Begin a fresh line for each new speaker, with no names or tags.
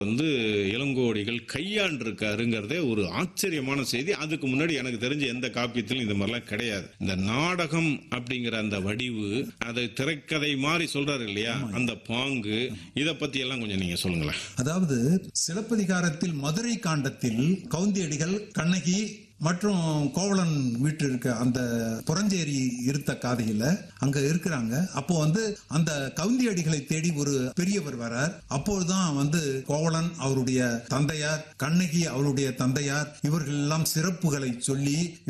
வந்து இளங்கோடிகள் கையாண்டிருக்காருங்கிறதே ஒரு ஆச்சரியமான செய்தி அதுக்கு முன்னாடி எனக்கு தெரிஞ்ச எந்த காப்பியத்திலும் இந்த மாதிரிலாம் கிடையாது இந்த நாடகம் அப்படிங்கிற அந்த வடிவு அதை திரைக்கதை மாதிரி சொல்றாரு இல்லையா அந்த பாங்கு இத பத்தி எல்லாம் கொஞ்சம் நீங்க சொல்லுங்களேன்
அதாவது சிலப்பதிகாரத்தில் மதுரை காண்டத்தில் கவுந்தியடிகள் கண்ணகி மற்றும் கோவலன் வீட்டு இருக்க அந்த புறஞ்சேரி இருத்த காதையில அங்க இருக்கிறாங்க அப்போ வந்து அந்த கவுந்தியடிகளை தேடி ஒரு பெரியவர் வரார் அப்போதுதான் வந்து கோவலன் அவருடைய தந்தையார் கண்ணகி அவருடைய தந்தையார் இவர்கள் எல்லாம் சிறப்புகளை சொல்லி